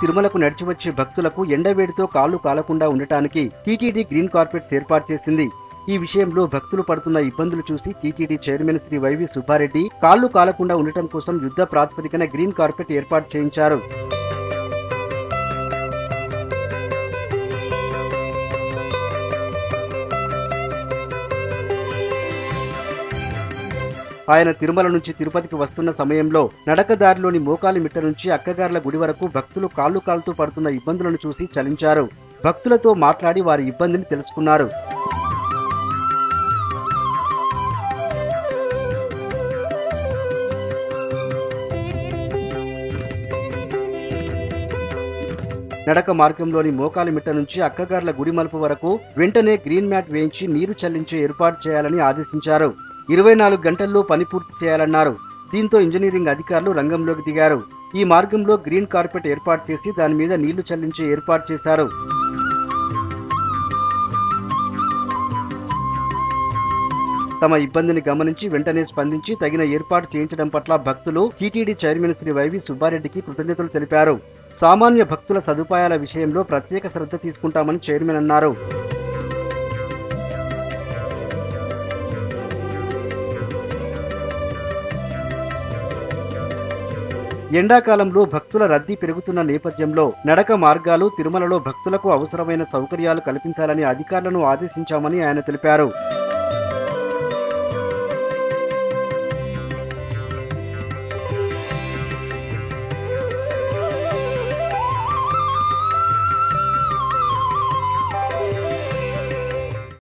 తిరుమలకు నడిచి వచ్చే భక్తులకు ఎండవేడితో కాళ్లు కాలకుండా ఉండటానికి టీటీడీ గ్రీన్ కార్పెట్స్ ఏర్పాటు చేసింది ఈ విషయంలో భక్తులు పడుతున్న ఇబ్బందులు చూసి టీటీడీ చైర్మన్ శ్రీ వైవి సుబ్బారెడ్డి కాళ్లు కాలకుండా ఉండటం కోసం యుద్ధ ప్రాతిపదికన గ్రీన్ కార్పెట్ ఏర్పాటు చేయించారు ఆయన తిరుమల నుంచి తిరుపతికి వస్తున్న సమయంలో నడకదారిలోని మోకాలి మిట్ట నుంచి అక్కగార్ల గుడి వరకు భక్తులు కాళ్లు కాలుతూ పడుతున్న ఇబ్బందులను చూసి చలించారు భక్తులతో మాట్లాడి వారి ఇబ్బందిని తెలుసుకున్నారు నడక మార్గంలోని మోకాలి మిట్ట నుంచి అక్కగార్ల గుడి మలుపు వరకు వెంటనే గ్రీన్ మ్యాట్ వేయించి నీరు చల్లించే ఏర్పాటు చేయాలని ఆదేశించారు ఇరవై నాలుగు గంటల్లో పని పూర్తి చేయాలన్నారు దీంతో ఇంజనీరింగ్ అధికారులు రంగంలోకి దిగారు ఈ మార్గంలో గ్రీన్ కార్పెట్ ఏర్పాటు చేసి దాని మీద నీళ్లు చల్లించే ఏర్పాటు చేశారు తమ ఇబ్బందిని గమనించి వెంటనే స్పందించి తగిన ఏర్పాటు చేయించడం పట్ల భక్తులు టీటీడీ చైర్మన్ శ్రీ వైవి సుబ్బారెడ్డికి కృతజ్ఞతలు తెలిపారు సామాన్య భక్తుల సదుపాయాల విషయంలో ప్రత్యేక శ్రద్ధ తీసుకుంటామని చైర్మన్ అన్నారు ఎండాకాలంలో భక్తుల రద్దీ పెరుగుతున్న నేపథ్యంలో నడక మార్గాలు తిరుమలలో భక్తులకు అవసరమైన సౌకర్యాలు కల్పించాలని అధికారులను ఆదేశించామని ఆయన తెలిపారు